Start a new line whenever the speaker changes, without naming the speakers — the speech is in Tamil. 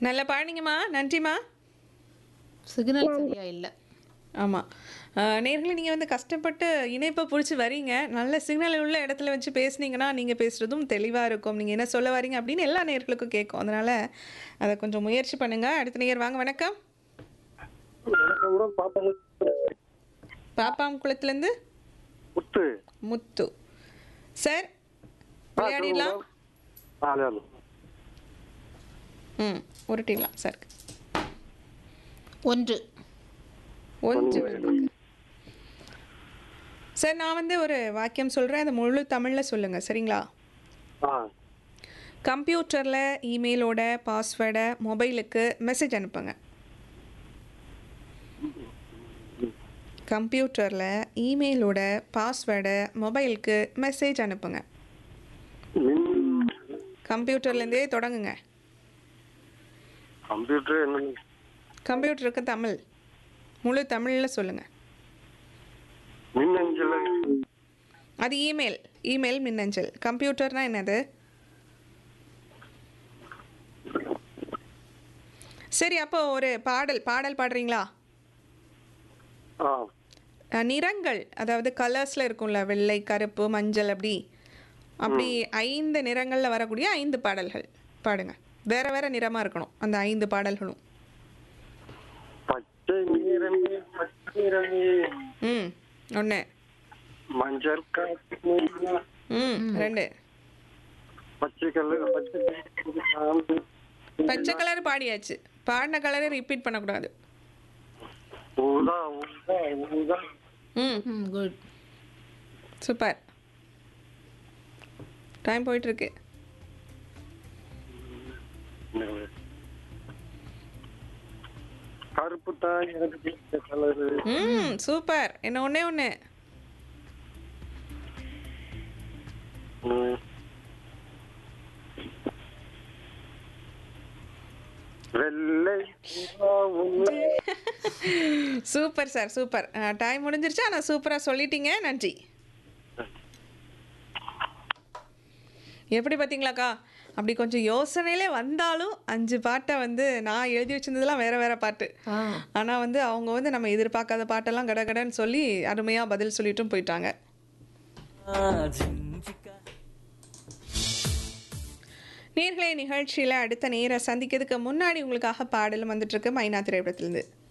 நல்லா பாடிங்கம்மா நன்றிம்மா
சிக்னல் சரியா இல்லை
ஆமாம் நேர்களை நீங்கள் வந்து கஷ்டப்பட்டு இணைப்பை பிடிச்சி வரீங்க நல்ல சிக்னல் உள்ள இடத்துல வச்சு பேசுனீங்கன்னா நீங்கள் பேசுகிறதும் தெளிவாக இருக்கும் நீங்கள் என்ன சொல்ல வரீங்க அப்படின்னு எல்லா நேர்களுக்கும் கேட்கும் அதனால் அதை கொஞ்சம் முயற்சி பண்ணுங்கள் அடுத்த நேர் வாங்க வணக்கம்
வணக்கம் கூட பாப்பாங்க
பாப்பாம் குளத்துலேருந்து
முத்து
முத்து சார் விளையாடிடலாம்
ஆ விளையாடலாம்
ம் உருட்டிடலாம் சார்
ஒன்று
ஒன்று வந்திருக்கு. சார் நான் வந்து ஒரு வாக்கியம் சொல்கிறேன் அதை முழு தமிழில் சொல்லுங்கள் சரிங்களா
ஆ
கம்ப்யூட்டரில் இமெயிலோட பாஸ்வேர்டை மொபைலுக்கு மெசேஜ் அனுப்புங்க கம்ப்யூட்டரில் இமெயிலோட பாஸ்வேர்டை மொபைலுக்கு மெசேஜ் அனுப்புங்க
மின்
கம்ப்யூட்டர்லேருந்தே தொடங்குங்க
கம்ப்யூட்டர் என்ன
கம்ப்யூட்டருக்கு தமிழ் முழு தமிழில் சொல்லுங்கள்
மின் அஞ்சல்
அது இமெயில் இமெயில் மின்னஞ்சல் கம்ப்யூட்டர்னா என்னது சரி அப்போ ஒரு பாடல் பாடல் பாடுறீங்களா
ஆ
அஹ், நிறங்கள் அதாவது கலர்ஸில் இருக்கும்ல வெள்ளை கருப்பு மஞ்சள் அப்படி அப்படி ஐந்து நிறங்களில் வரக்கூடிய ஐந்து பாடல்கள் பாடுங்க வேற வேற நிறமாக இருக்கணும் அந்த ஐந்து பாடல்களும்
பச்சை நிறமே பச்சை நிறமே
ம் ஒன்று
மஞ்சள் காற்று மூணு,
ம் ரெண்டு
பச்சை கலர் பச்சை கலர் சாந்து,
பச்சை கலர் பாடியாச்சு பாடின கலரை ரிப்பீட் பண்ணக்கூடாது
ஊதா ஊதா ஊதா
ம்
ம் குட்
சூப்பர் டைம் போயிட்டுருக்கு
கருப்பு தான் எனக்கு பிடிச்ச கலரு
ம் சூப்பர் என்ன ஒன்றே ஒன்று
ம். வெள்ளை புறா ஒன்று.
சூப்பர் சார் சூப்பர் டைம் முடிஞ்சிருச்சு ஆனால் சூப்பராக சொல்லிட்டீங்க நன்றி எப்படி பார்த்தீங்களாக்கா அப்படி கொஞ்சம் யோசனையிலே வந்தாலும் அஞ்சு பாட்டை வந்து நான் எழுதி வச்சிருந்ததெல்லாம் வேற வேற பாட்டு
ஆ
ஆனால் வந்து அவங்க வந்து நம்ம எதிர்பார்க்காத பாட்டெல்லாம் கடகடன்னு சொல்லி அருமையாக பதில் சொல்லிட்டும் போயிட்டாங்க நேர்களை நிகழ்ச்சியில் அடுத்த நேர சந்திக்கிறதுக்கு முன்னாடி உங்களுக்காக பாடலும் வந்துட்டு இருக்கு மைனா திரைப்படத்திலிருந்து